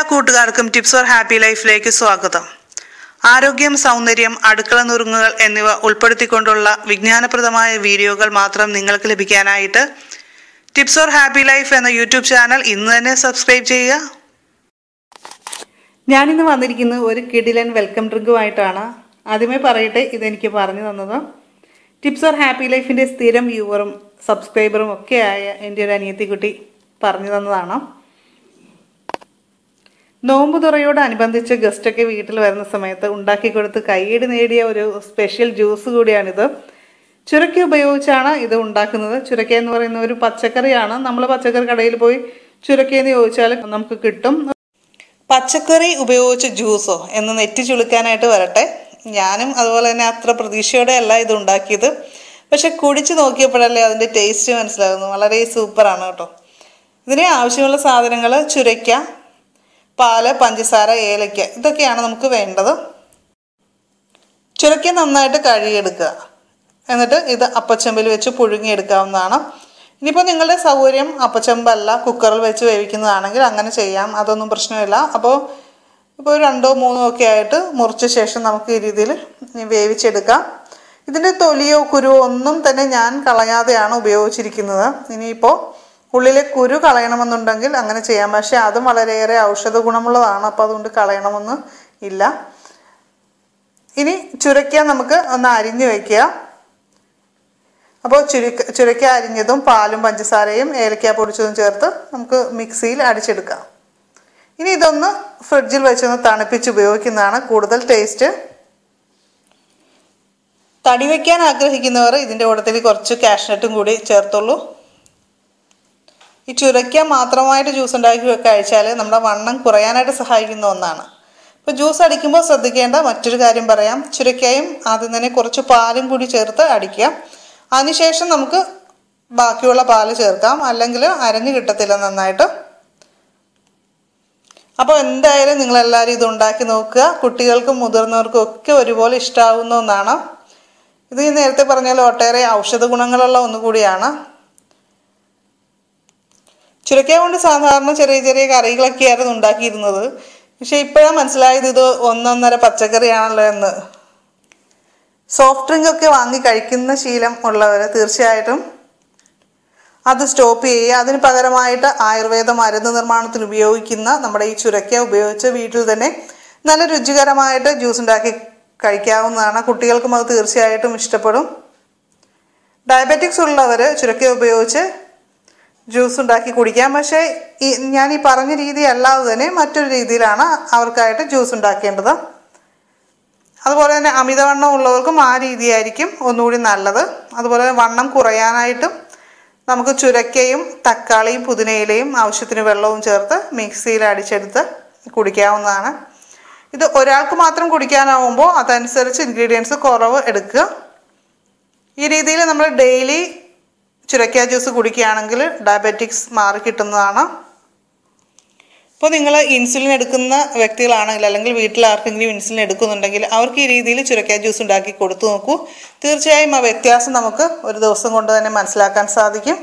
കൂട്ടുകാർക്കും tips for happy ലൈഫിലേക്ക് സ്വാഗതം ആരോഗ്യം സൗന്ദര്യം അടുക്കള നുറുങ്ങുകൾ എന്നിവ ഉൾപ്പെടുത്തിക്കൊണ്ടുള്ള വിജ്ഞാനപ്രദമായ വീഡിയോകൾ മാത്രം നിങ്ങൾക്ക് ലഭിക്കാനായിട്ട് ടിപ്സ് ഫോർ ഹാപ്പി ലൈഫ് എന്ന യൂട്യൂബ് ചാനൽ ഇന്ന് തന്നെ സബ്സ്ക്രൈബ് ചെയ്യുക ഞാനിന്ന് വന്നിരിക്കുന്നത് ഒരു കിഡിലൻ വെൽക്കം ഡ്രിങ്കുമായിട്ടാണ് ആദ്യമേ പറയട്ടെ ഇതെനിക്ക് പറഞ്ഞു തന്നത് ടിപ്സ് ഫോർ ഹാപ്പി ലൈഫിൻ്റെ സ്ഥിരം വ്യൂവറും സബ്സ്ക്രൈബറും ഒക്കെ ആയ എൻ്റെ ഒരു അനിയത്തിക്കുട്ടി പറഞ്ഞു തന്നതാണ് നോമ്പ് തുറയോടനുബന്ധിച്ച് ഗസ്റ്റൊക്കെ വീട്ടിൽ വരുന്ന സമയത്ത് ഉണ്ടാക്കി കൊടുത്ത് കൈയ്യടി നേടിയ ഒരു സ്പെഷ്യൽ ജ്യൂസ് കൂടിയാണിത് ചുരക്ക ഉപയോഗിച്ചാണ് ഇത് ഉണ്ടാക്കുന്നത് ചുരക്ക എന്ന് പറയുന്ന ഒരു പച്ചക്കറിയാണ് നമ്മൾ പച്ചക്കറി കടയിൽ പോയി ചുരക്കയെന്ന് ചോദിച്ചാൽ നമുക്ക് കിട്ടും പച്ചക്കറി ഉപയോഗിച്ച് ജ്യൂസോ എന്ന് നെറ്റി ചുളുക്കാനായിട്ട് വരട്ടെ ഞാനും അതുപോലെ തന്നെ അത്ര പ്രതീക്ഷയോടെ അല്ല ഇത് ഉണ്ടാക്കിയത് പക്ഷെ കുടിച്ച് നോക്കിയപ്പോഴല്ലേ അതിൻ്റെ ടേസ്റ്റ് മനസ്സിലാകുന്നു വളരെ സൂപ്പറാണ് കേട്ടോ ഇതിന് ആവശ്യമുള്ള സാധനങ്ങൾ ചുരയ്ക്ക പാല് പഞ്ചസാര ഏലയ്ക്ക ഇതൊക്കെയാണ് നമുക്ക് വേണ്ടത് ചുരക്ക നന്നായിട്ട് കഴുകിയെടുക്കുക എന്നിട്ട് ഇത് അപ്പച്ചമ്പിൽ വെച്ച് പുഴുങ്ങിയെടുക്കാവുന്നതാണ് ഇനിയിപ്പോൾ നിങ്ങളുടെ സൗകര്യം അപ്പച്ചമ്പല്ല കുക്കറിൽ വെച്ച് വേവിക്കുന്നതാണെങ്കിൽ അങ്ങനെ ചെയ്യാം അതൊന്നും പ്രശ്നമില്ല അപ്പോൾ ഇപ്പോൾ രണ്ടോ മൂന്നോ ഒക്കെ ആയിട്ട് മുറിച്ച ശേഷം നമുക്ക് ഈ രീതിയിൽ വേവിച്ചെടുക്കാം ഇതിൻ്റെ തൊലിയോ കുരുവോ ഒന്നും തന്നെ ഞാൻ കളയാതെയാണ് ഉപയോഗിച്ചിരിക്കുന്നത് ഇനിയിപ്പോൾ ഉള്ളിലെ കുരു കളയണമെന്നുണ്ടെങ്കിൽ അങ്ങനെ ചെയ്യാം പക്ഷേ അതും വളരെയേറെ ഔഷധ ഗുണമുള്ളതാണ് അപ്പോൾ അതുകൊണ്ട് കളയണമെന്ന് ഇല്ല ഇനി ചുരയ്ക്ക നമുക്ക് ഒന്ന് അരിഞ്ഞു വയ്ക്കുക അപ്പോൾ ചുരുക്ക ചുരയ്ക്ക അരിഞ്ഞതും പാലും പഞ്ചസാരയും ഏലക്ക പൊടിച്ചതും ചേർത്ത് നമുക്ക് മിക്സിയിൽ അടിച്ചെടുക്കാം ഇനി ഇതൊന്ന് ഫ്രിഡ്ജിൽ വെച്ചൊന്ന് തണുപ്പിച്ച് ഉപയോഗിക്കുന്നതാണ് കൂടുതൽ ടേസ്റ്റ് തടി വയ്ക്കാൻ ആഗ്രഹിക്കുന്നവർ ഇതിൻ്റെ കൂട്ടത്തിൽ കുറച്ച് കാഷ്നട്ടും കൂടി ചേർത്തുള്ളൂ ഈ ചുരയ്ക്ക മാത്രമായിട്ട് ജ്യൂസ് ഉണ്ടാക്കി കഴിച്ചാൽ നമ്മുടെ വണ്ണം കുറയാനായിട്ട് സഹായിക്കുന്ന ഒന്നാണ് ഇപ്പോൾ ജ്യൂസ് അടിക്കുമ്പോൾ ശ്രദ്ധിക്കേണ്ട മറ്റൊരു കാര്യം പറയാം ചുരയ്ക്കായും ആദ്യം തന്നെ കുറച്ച് പാലും കൂടി ചേർത്ത് അടിക്കുക അതിനുശേഷം നമുക്ക് ബാക്കിയുള്ള പാല് ചേർക്കാം അല്ലെങ്കിൽ അരഞ്ഞു കിട്ടത്തില്ല നന്നായിട്ട് അപ്പോൾ എന്തായാലും നിങ്ങളെല്ലാവരും ഇത് ഉണ്ടാക്കി നോക്കുക കുട്ടികൾക്കും മുതിർന്നവർക്കും ഒക്കെ ഒരുപോലെ ഇഷ്ടാവുന്ന ഒന്നാണ് ഇത് ഈ നേരത്തെ പറഞ്ഞാൽ ഒട്ടേറെ ഔഷധ ഗുണങ്ങളുള്ള ഒന്നുകൂടിയാണ് ചുരക്ക കൊണ്ട് സാധാരണ ചെറിയ ചെറിയ കറികളൊക്കെയായിരുന്നു ഉണ്ടാക്കിയിരുന്നത് പക്ഷെ ഇപ്പോഴാണ് മനസ്സിലായത് ഇത് ഒന്നൊന്നര പച്ചക്കറിയാണല്ലോ എന്ന് സോഫ്റ്റ് ഡ്രിങ്ക് ഒക്കെ വാങ്ങി കഴിക്കുന്ന ശീലം ഉള്ളവർ തീർച്ചയായിട്ടും അത് സ്റ്റോപ്പ് ചെയ്യുക അതിന് പകരമായിട്ട് ആയുർവേദ മരുന്ന് നിർമ്മാണത്തിന് ഉപയോഗിക്കുന്ന നമ്മുടെ ഈ ചുരക്ക ഉപയോഗിച്ച് വീട്ടിൽ തന്നെ നല്ല രുചികരമായിട്ട് ജ്യൂസ് ഉണ്ടാക്കി കഴിക്കാവുന്നതാണ് കുട്ടികൾക്കും അത് തീർച്ചയായിട്ടും ഇഷ്ടപ്പെടും ഡയബറ്റിക്സ് ഉള്ളവർ ചുരക്ക ഉപയോഗിച്ച് ജ്യൂസ് ഉണ്ടാക്കി കുടിക്കാം പക്ഷേ ഈ ഞാൻ ഈ പറഞ്ഞ രീതി അല്ലാതെ തന്നെ മറ്റൊരു രീതിയിലാണ് അവർക്കായിട്ട് ജ്യൂസ് ഉണ്ടാക്കേണ്ടത് അതുപോലെ തന്നെ അമിതവണ്ണം ഉള്ളവർക്കും ആ രീതിയായിരിക്കും ഒന്നുകൂടി നല്ലത് അതുപോലെ വണ്ണം കുറയാനായിട്ടും നമുക്ക് ചുരക്കയും തക്കാളിയും പുതിനയിലയും ആവശ്യത്തിന് വെള്ളവും ചേർത്ത് മിക്സിയിൽ അടിച്ചെടുത്ത് കുടിക്കാവുന്നതാണ് ഇത് ഒരാൾക്ക് മാത്രം കുടിക്കാനാവുമ്പോൾ അതനുസരിച്ച് ഇൻഗ്രീഡിയൻസ് കുറവ് എടുക്കുക ഈ രീതിയിൽ നമ്മൾ ഡെയിലി ചുരക്ക ജ്യൂസ് കുടിക്കുകയാണെങ്കിൽ ഡയബറ്റിക്സ് മാറി കിട്ടുന്നതാണ് ഇപ്പോൾ നിങ്ങൾ ഇൻസുലിൻ എടുക്കുന്ന വ്യക്തികളാണെങ്കിൽ അല്ലെങ്കിൽ വീട്ടിൽ ആർക്കെങ്കിലും ഇൻസുലിൻ എടുക്കുന്നുണ്ടെങ്കിൽ അവർക്ക് ഈ രീതിയിൽ ചുരക്ക ജ്യൂസ് ഉണ്ടാക്കി കൊടുത്തു നോക്കൂ തീർച്ചയായും ആ വ്യത്യാസം നമുക്ക് ഒരു ദിവസം കൊണ്ട് തന്നെ മനസ്സിലാക്കാൻ സാധിക്കും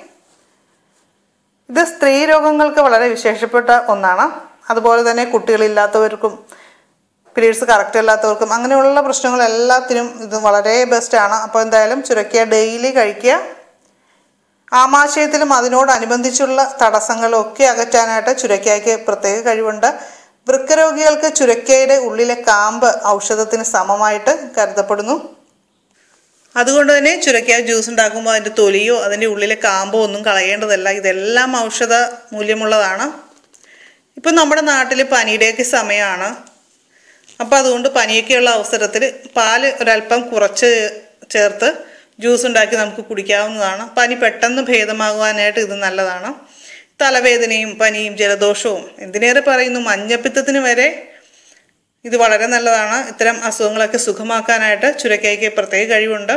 ഇത് സ്ത്രീ രോഗങ്ങൾക്ക് വളരെ വിശേഷപ്പെട്ട ഒന്നാണ് അതുപോലെ തന്നെ കുട്ടികളില്ലാത്തവർക്കും പീരീഡ്സ് കറക്റ്റ് അല്ലാത്തവർക്കും അങ്ങനെയുള്ള പ്രശ്നങ്ങൾ എല്ലാത്തിനും ഇത് വളരെ ബെസ്റ്റാണ് അപ്പോൾ എന്തായാലും ചുരക്ക ഡെയിലി കഴിക്കുക ആമാശയത്തിലും അതിനോടനുബന്ധിച്ചുള്ള തടസ്സങ്ങളും ഒക്കെ അകറ്റാനായിട്ട് ചുരക്കയ്ക്ക് പ്രത്യേക കഴിവുണ്ട് വൃക്കരോഗികൾക്ക് ചുരക്കയുടെ ഉള്ളിലെ കാമ്പ് ഔഷധത്തിന് സമമായിട്ട് കരുതപ്പെടുന്നു അതുകൊണ്ട് തന്നെ ചുരക്ക ജ്യൂസ് ഉണ്ടാക്കുമ്പോൾ അതിൻ്റെ തൊലിയോ അതിൻ്റെ ഉള്ളിലെ കാമ്പോ ഒന്നും കളയേണ്ടതല്ല ഇതെല്ലാം ഔഷധ മൂല്യമുള്ളതാണ് ഇപ്പം നമ്മുടെ നാട്ടിൽ പനിയുടെയൊക്കെ സമയമാണ് അപ്പോൾ അതുകൊണ്ട് പനിയൊക്കെയുള്ള അവസരത്തിൽ പാല് ഒരല്പം കുറച്ച് ചേർത്ത് ജ്യൂസ് ഉണ്ടാക്കി നമുക്ക് കുടിക്കാവുന്നതാണ് പനി പെട്ടെന്ന് ഭേദമാകുവാനായിട്ട് ഇത് നല്ലതാണ് തലവേദനയും പനിയും ജലദോഷവും എന്തിനേറെ പറയുന്നു മഞ്ഞപ്പിത്തത്തിന് വരെ ഇത് വളരെ നല്ലതാണ് ഇത്തരം അസുഖങ്ങളൊക്കെ സുഖമാക്കാനായിട്ട് ചുരക്കയ്ക്ക് പ്രത്യേക കഴിവുണ്ട്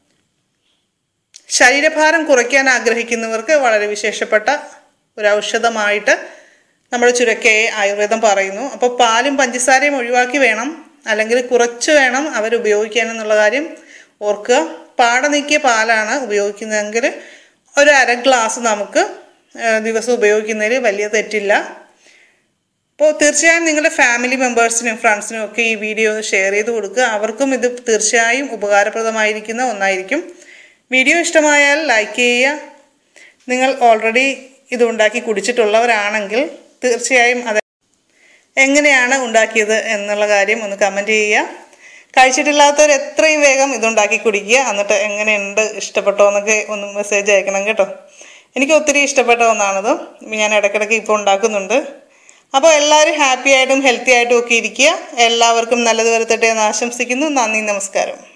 ശരീരഭാരം കുറയ്ക്കാൻ ആഗ്രഹിക്കുന്നവർക്ക് വളരെ വിശേഷപ്പെട്ട ഒരു ഔഷധമായിട്ട് നമ്മുടെ ചുരക്കയെ ആയുർവേദം പറയുന്നു അപ്പോൾ പാലും പഞ്ചസാരയും ഒഴിവാക്കി വേണം അല്ലെങ്കിൽ കുറച്ച് വേണം അവർ ഉപയോഗിക്കാൻ എന്നുള്ള കാര്യം ഓർക്കുക പാട നീക്കിയ പാലാണ് ഉപയോഗിക്കുന്നതെങ്കിൽ ഒരു അര ഗ്ലാസ് നമുക്ക് ആ, ദിവസം ഉപയോഗിക്കുന്നതിൽ വലിയ തെറ്റില്ല അപ്പോൾ തീർച്ചയായും നിങ്ങളുടെ ഫാമിലി മെമ്പേഴ്സിനും ഫ്രണ്ട്സിനും ഒക്കെ ഈ വീഡിയോ ഒന്ന് ഷെയർ ചെയ്ത് കൊടുക്കുക അവർക്കും ഇത് തീർച്ചയായും ഉപകാരപ്രദമായിരിക്കുന്ന ഒന്നായിരിക്കും വീഡിയോ ഇഷ്ടമായാൽ ലൈക്ക് ചെയ്യുക നിങ്ങൾ ഓൾറെഡി ഇത് ഉണ്ടാക്കി കുടിച്ചിട്ടുള്ളവരാണെങ്കിൽ തീർച്ചയായും അത് എങ്ങനെയാണ് ഉണ്ടാക്കിയത് എന്നുള്ള കാര്യം ഒന്ന് കമൻറ്റ് ചെയ്യുക കഴിച്ചിട്ടില്ലാത്തവർ എത്രയും വേഗം ഇതുണ്ടാക്കി കുടിക്കുക എന്നിട്ട് എങ്ങനെയുണ്ട് ഇഷ്ടപ്പെട്ടോ എന്നൊക്കെ ഒന്ന് മെസ്സേജ് അയക്കണം കേട്ടോ എനിക്ക് ഒത്തിരി ഇഷ്ടപ്പെട്ട ഒന്നാണത് ഞാൻ ഇടയ്ക്കിടയ്ക്ക് ഇപ്പോൾ ഉണ്ടാക്കുന്നുണ്ട് അപ്പോൾ എല്ലാവരും ഹാപ്പി ആയിട്ടും ഹെൽത്തി ആയിട്ടും ഒക്കെ ഇരിക്കുക എല്ലാവർക്കും നല്ലത് വരുത്തട്ടെ എന്ന് ആശംസിക്കുന്നു നന്ദി നമസ്കാരം